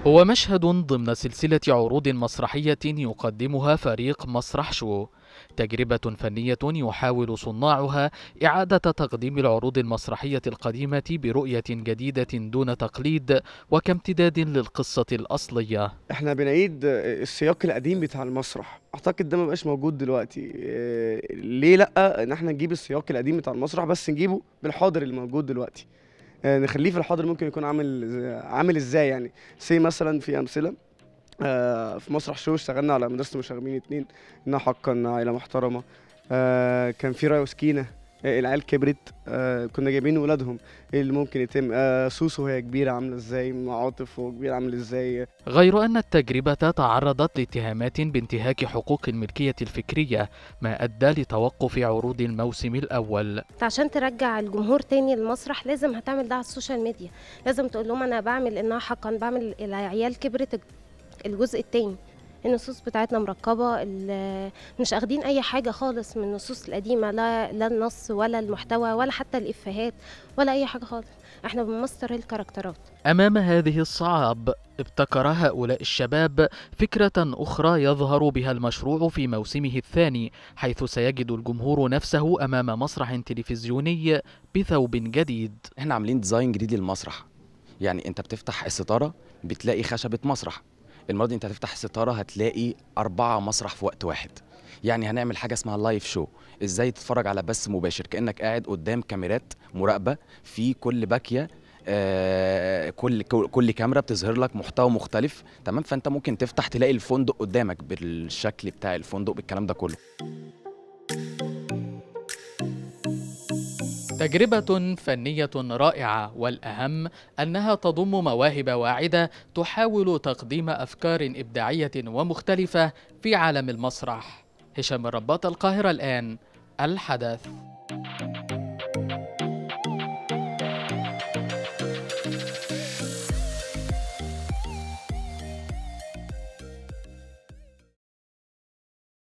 هو مشهد ضمن سلسلة عروض مسرحية يقدمها فريق مسرح شو تجربة فنية يحاول صناعها إعادة تقديم العروض المسرحية القديمة برؤية جديدة دون تقليد وكامتداد للقصة الأصلية احنا بنعيد السياق القديم بتاع المسرح اعتقد ده ما بقاش موجود دلوقتي إيه، ليه لا ان احنا نجيب السياق القديم بتاع المسرح بس نجيبه بالحاضر اللي موجود دلوقتي آه، نخليه في الحاضر ممكن يكون عامل عامل ازاي يعني سي مثلا في امثله آه، في مسرح شو اشتغلنا على مدرسه المشاغبين اتنين انها حقا عائله محترمه آه، كان في رايه وسكينه آه، العيال كبرت آه، كنا جايبين ولادهم ايه اللي ممكن يتم آه، سوسو وهي كبيره عامله ازاي مع عاطف وهو كبير عامل ازاي غير أن التجربة تعرضت لاتهامات بانتهاك حقوق الملكية الفكرية ما أدى لتوقف عروض الموسم الأول انت عشان ترجع الجمهور تاني للمسرح لازم هتعمل ده على السوشيال ميديا لازم تقول لهم انا بعمل انها حقا بعمل العيال كبرت الجزء التاني النصوص بتاعتنا مركبة ال- مش اخدين اي حاجة خالص من النصوص القديمة لا لا النص ولا المحتوى ولا حتى الافيهات ولا اي حاجة خالص احنا بنمستر الكاركترات أمام هذه الصعاب ابتكر هؤلاء الشباب فكرة أخرى يظهر بها المشروع في موسمه الثاني حيث سيجد الجمهور نفسه أمام مسرح تلفزيوني بثوب جديد احنا عاملين ديزاين جديد للمسرح يعني انت بتفتح الستاره بتلاقي خشبه مسرح المره دي انت هتفتح الستاره هتلاقي اربعه مسرح في وقت واحد يعني هنعمل حاجه اسمها لايف شو ازاي تتفرج على بث مباشر كانك قاعد قدام كاميرات مراقبه في كل باكيه آه كل كل كاميرا بتظهر لك محتوى مختلف تمام فانت ممكن تفتح تلاقي الفندق قدامك بالشكل بتاع الفندق بالكلام ده كله تجربة فنية رائعة والأهم أنها تضم مواهب واعدة تحاول تقديم أفكار إبداعية ومختلفة في عالم المسرح هشام الرباط القاهرة الآن الحدث